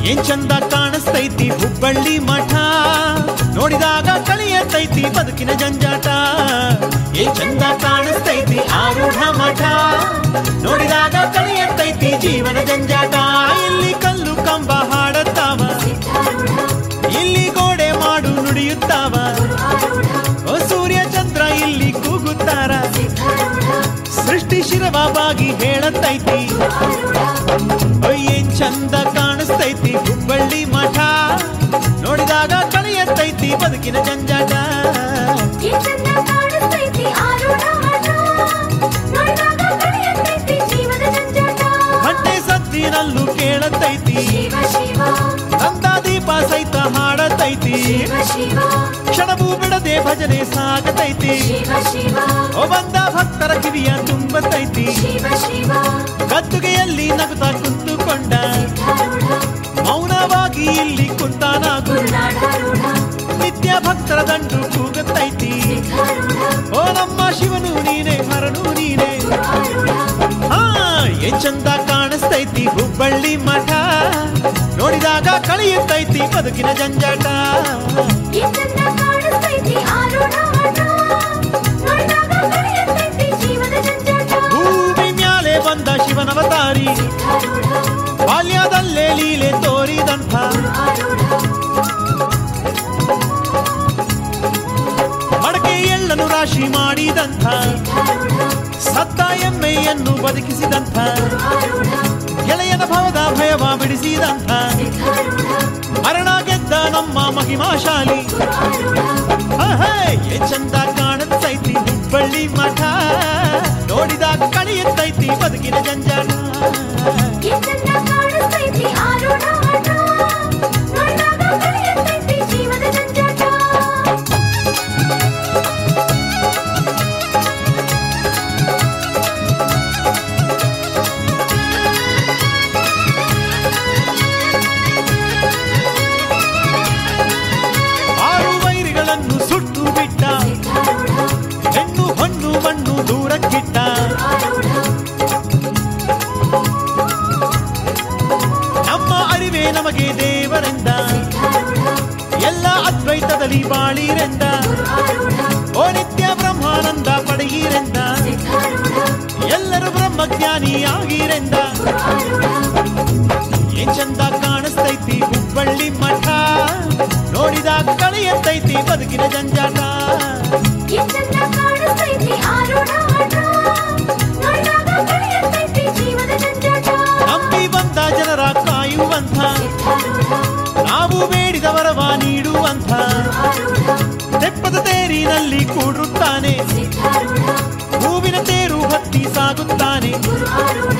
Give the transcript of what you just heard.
ಏನ್ ಚಂದ ಕಾಣಿಸ್ತೈತಿ ಹುಬ್ಬಳ್ಳಿ ಮಠ ನೋಡಿದಾಗ ಕಳಿಯತೈತಿ ಬದುಕಿನ ಜಂಜಾಟ ಏನ್ ಚಂದ ಕಾಣಿಸ್ತೈತಿ ಆರೂಢ ಮಠ ನೋಡಿದಾಗ ಕಳಿಯತೈತಿ ಜೀವನ ಜಂಜಾಟ ಇಲ್ಲಿ ಕಲ್ಲು ಕಂಬ ಹಾಡತ್ತಾವ ಇಲ್ಲಿ ಗೋಡೆ ಮಾಡು ನುಡಿಯುತ್ತಾವ ಓ ಸೂರ್ಯ ಚಂದ್ರ ಇಲ್ಲಿ ಕೂಗುತ್ತಾರ ಸೃಷ್ಟಿ ಶಿರವಾಗಿ ಹೇಳತೈತಿ ಓಯ್ ಏನ್ ಚಂದ ಕಾಣಿಸ್ತೈತಿ ಹುಬ್ಬಳ್ಳಿ ಮಠ ನೋಡಿದಾಗ ಕಳೆಯತ್ತೈತಿ ಬದುಕಿನ ಜಂಜಾಟ ಈ ಚಂದ ಕಾಣಿಸ್ತೈತಿ ಆರೂಢ ಮಠ ನೋಡಿದಾಗ ಕಳೆಯತೈತಿ ಜೀವನ ಜಂಜಾಟ ಹೊಟ್ಟೆ ಸದ್ದಿನಲ್ಲೂ ಕೇಳತೈತಿ ಶಿವ ಶಿವ ನಂದ ದೀಪ ಸಹಿತ ಹಾಡತೈತಿ ಶಿವ ಶಿವ ಕ್ಷಣವೂ ಬಿಡದೆ ಭಜನೆ ಸಾಗತೈತಿ ಶಿವ ಶಿವ ಓ ಬಂದ ಭಕ್ತರ ಕಿವಿಯ ತುಂಬತೈತಿ ಶಿವ ಶಿವ ಗದ್ದುಗೆಯಲ್ಲಿ ನಗುತ್ತಾ ಕುಂತುಕೊಂಡ ಸಿದ್ಧಾರೂಢ ಮೌನವಾಗಿ ಇಲ್ಲಿ ಕುಂತಾನಾಗು ಗುರುನಾಢಾರೂಢ ನಿತ್ಯ ಭಕ್ತರ ದಂಡು ಕೂಗತೈತಿ ಸಿದ್ಧಾರೂಢ ಓ ನಮ್ಮ ಶಿವನು ನೀನೆ ಹರನು ನೀನೆ ಆರೂಢ ಹಾ ಏನ್ ಚಂದ ಕಾಣಿಸ್ತೈತಿ ಹುಬ್ಬಳ್ಳಿ ಮಠ ನೋಡಿದಾಗ ಕಳೆಯುತ್ತೈತಿ ಬದುಕಿನ ಜಂಜಾಟ ಈ ಚಂದ ಕಾಣಿಸ್ತೈತಿ ಆರೂಢ ಮಠ ನೋಡಿದಾಗ ಕಳೆಯತೈತಿ ಜೀವನ ಜಂಜಾಟ ಭೂಮಿ ಮ್ಯಾಲೆ ಬಂದ ಶಿವನವತಾರಿ ಸಿದ್ಧಾರೂಢ ಬಾಲ್ಯದಲ್ಲೇ ಲೀಲೆ ತೋರಿದಂಥ ಆರೂಢ ಮಡಕೆ ಎಳ್ಳನ್ನು ರಾಶಿ ಮಾಡಿದಂಥ ಸಿದ್ಧಾರೂಢ ಸತ್ತ ಎಮ್ಮೆಯನ್ನು ಬದುಕಿಸಿದಂಥ ಆರೂಢ ಗೆಳೆಯನ ಭವದ ಭಯವ ಬಿಡಿಸಿದಂಥ ಸಿದ್ಧಾರೂಢ ಮರಣ ಗೆದ್ದ ನಮ್ಮ ಮಹಿಮಾಶಾಲಿ ಆರೂಢ ಆಹೇ, ಏನ್ ಚಂದ ಕಾಣುತ್ತೈತಿ ಹುಬ್ಬಳ್ಳಿ ಮಠ ನೋಡಿದಾಗ ಕಳೆಯುತ್ತೈತಿ ಬದುಕಿನ ಜಂಜಾಟ ಈ ಚಂದ ಕಾಣಿಸ್ತೈತಿ ಆರೂಢ ಮಠ ನೋಡಿದಾಗ ಕಳೆಯತೈತಿ ಜೀವನ ಜಂಜಾಟ ಆರು ವೈರಿಗಳನ್ನು ಸುಟ್ಟು ಬಿಟ್ಟ ಸಿದ್ಧಾರೂಢ ಹೆಣ್ಣು ಹೊಣ್ಣು ಮಣ್ಣು ದೂರಕ್ಕಿಟ್ಟ ಆರೂಢ ನಮ್ಮ ಅರಿವೇ ನಮಗೆ ದೇವರೆಂದ ಸಿದ್ಧಾರೂಢ ಎಲ್ಲ ಅದ್ವೈತದಲ್ಲಿ ಬಾಳಿರೆಂದ ಆರೂಢ ಓ ನಿತ್ಯ ಬ್ರಹ್ಮಾನಂದ ಪಡೆಯಿರೆಂದ ಸಿದ್ಧಾರೂಢ ಎಲ್ಲರೂ ಬ್ರಹ್ಮಜ್ಞಾನಿಯಾಗಿರೆಂದ ಆರೂಢ ಏನ್ ಚಂದ ಕಾಣಿಸ್ತೈತಿ ಹುಬ್ಬಳ್ಳಿ ಮಠ ನೋಡಿದಾಗ ಕಳೆಯತ್ತೈತಿ ಬದುಕಿನ ಜಂಜಾಟ ಈ ಚಂದ ಕಾಣಿಸ್ತೈತಿ ಆರೂಢ ಮಠ ನೋಡಿದಾಗ ಕಳೆಯತೈತಿ ಜೀವನ ಜಂಜಾಟ ನಂಬಿ ಬಂದ ಜನರ ಕಾಯುವಂಥ ಸಿದ್ಧಾರೂಢ ನಾವು ಬೇಡಿದವರವ ನೀಡುವಂಥ ಆರೂಢ ತೆಪ್ಪದ ತೇರಿನಲ್ಲಿ ಕೂಡುತ್ತಾನೆ ಸಿದ್ಧಾರೂಢ ಹೂವಿನ ತೇರು ಹತ್ತಿ ಸಾಗುತ್ತಾನೆ ಗುರು ಆರೂಢ